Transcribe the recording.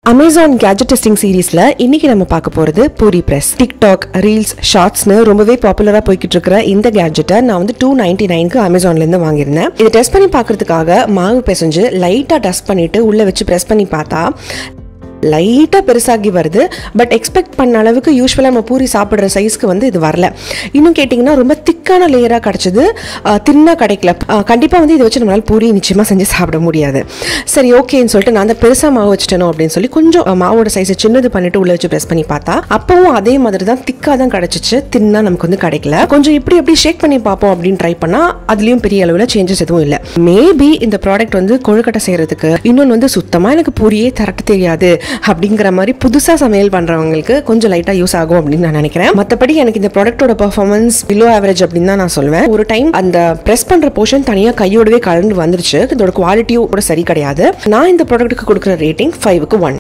Amazon gadget testing சீரீஸ்ல இன்னைக்கு நம்ம பார்க்க போறது பூரி பிரஸ் டிக்டாக் ரீல்ஸ் ஷார்ட்ஸ்னு ரொம்பவே பாப்புலரா போய்கிட்டு இருக்கிற இந்த கேஜெட்டை நான் வந்து டூ நைன்டி நைனுக்கு அமேசான்ல இருந்து வாங்கியிருந்தேன் இதை டெஸ்ட் பண்ணி பார்க்கறதுக்காக மாவு பிசைஞ்சு லைட்டா டஸ்ட் பண்ணிட்டு உள்ள வச்சு பிரஸ் பண்ணி பார்த்தா லைட்டாக பெருசாகி வருது பட் எக்ஸ்பெக்ட் பண்ண அளவுக்கு யூஸ்வலாக நம்ம பூரி சாப்பிட்ற சைஸ்க்கு வந்து இது வரல இன்னும் கேட்டிங்கன்னா ரொம்ப திக்கான லேயராக கிடச்சிது தின்னாக கிடைக்கல கண்டிப்பாக வந்து இதை வச்சு நம்மளால் பூரி நிச்சயமாக செஞ்சு சாப்பிட முடியாது சரி ஓகேன்னு சொல்லிட்டு நான் அந்த பெருசாக மாவு வச்சுட்டேனோ அப்படின்னு சொல்லி கொஞ்சம் அஹ், மாவோட சைஸை சின்னது பண்ணிட்டு உள்ள வச்சு ப்ரெஸ் பண்ணி பார்த்தா அப்பவும் அதே மாதிரி தான் திக்காக தான் கிடச்சிச்சு தின்னா நமக்கு வந்து கிடைக்கல கொஞ்சம் இப்படி எப்படி ஷேக் பண்ணி பார்ப்போம் அப்படின்னு ட்ரை பண்ணால் அதுலேயும் பெரிய அளவில் சேஞ்சஸ் எதுவும் இல்லை மேபி இந்த ப்ராடக்ட் வந்து கொழுக்கட்டை செய்கிறதுக்கு இன்னொன்று வந்து சுத்தமாக எனக்கு பூரியே தரட்ட தெரியாது அப்படிங்கிற மாதிரி புதுசாக சமையல் பண்ணுறவங்களுக்கு கொஞ்சம் லைட்டாக யூஸ் ஆகும் அப்படின்னு நான் நினைக்கிறேன் மற்றபடி எனக்கு இந்த ப்ராடக்ட்டோட பர்ஃபார்மன்ஸ் பிலோ ஆவரேஜ் அப்படின்னு தான் நான் சொல்லுவேன் ஒரு டைம் அந்த ப்ரெஸ் பண்ணுற போர்ஷன் தனியாக கையோடவே கலந்து வந்துருச்சு இதோட குவாலிட்டியும் கூட சரி கிடையாது நான் இந்த ப்ராடக்ட்டுக்கு கொடுக்குற ரேட்டிங் ஃபைவுக்கு ஒன்